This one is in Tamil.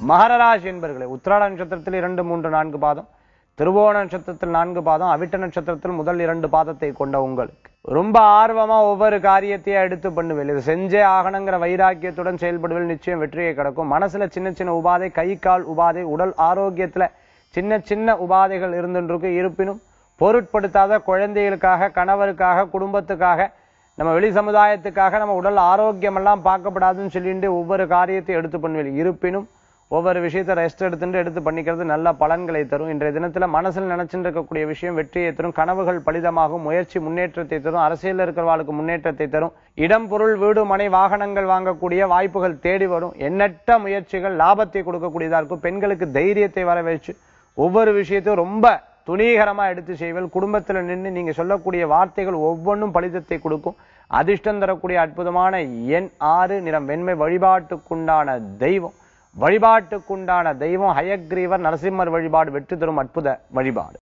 மகர ராசி என்பர்களே உத்திராட நட்சத்திரத்தில் இரண்டு மூன்று நான்கு பாதம் திருவோண நட்சத்திரத்தில் நான்கு பாதம் அவிட்ட நட்சத்திரத்தில் முதல் இரண்டு பாதத்தை கொண்ட உங்களுக்கு ரொம்ப ஆர்வமா ஒவ்வொரு காரியத்தையும் எடுத்து பண்ணுவேன் இது செஞ்சே ஆகணுங்கிற வைராக்கியத்துடன் செயல்படுவதில் நிச்சயம் வெற்றியை கிடக்கும் மனசுல சின்ன சின்ன உபாதை கை கால் உபாதை உடல் ஆரோக்கியத்துல சின்ன சின்ன உபாதைகள் இருந்துருக்கு இருப்பினும் பொருட்படுத்தாத குழந்தைகளுக்காக கணவருக்காக குடும்பத்துக்காக நம்ம வெளி சமுதாயத்துக்காக நம்ம உடல் ஆரோக்கியம் எல்லாம் பார்க்கப்படாதுன்னு சொல்லிட்டு ஒவ்வொரு காரியத்தையும் எடுத்து பண்ணுவேன் இருப்பினும் ஒவ்வொரு விஷயத்தை ரெஸ்ட் எடுத்துட்டு எடுத்து பண்ணிக்கிறது நல்ல பலன்களை தரும் இன்றைய தினத்துல மனசில் நினைச்சுட்டு இருக்கக்கூடிய விஷயம் வெற்றியை தரும் கனவுகள் பலிதமாகும் முயற்சி முன்னேற்றத்தை தரும் அரசியல் இருக்கிறவாளுக்கு முன்னேற்றத்தை தரும் இடம் பொருள் வீடு மனை வாகனங்கள் வாங்கக்கூடிய வாய்ப்புகள் தேடி வரும் எண்ணற்ற முயற்சிகள் லாபத்தை கொடுக்கக்கூடியதா இருக்கும் பெண்களுக்கு தைரியத்தை வர வச்சு ஒவ்வொரு விஷயத்தையும் ரொம்ப துணிகரமா எடுத்து செய்வல் குடும்பத்துல நின்று நீங்க சொல்லக்கூடிய வார்த்தைகள் ஒவ்வொன்றும் பலிதத்தை கொடுக்கும் அதிர்ஷ்டம் தரக்கூடிய அற்புதமான எண் ஆறு நிறம் வெண்மை வழிபாட்டுக்குண்டான தெய்வம் வழிபாட்டுக்குண்டான தெய்வம் ஹயக்ரீவர் நரசிம்மர் வழிபாடு வெற்றி தரும் அற்புத வழிபாடு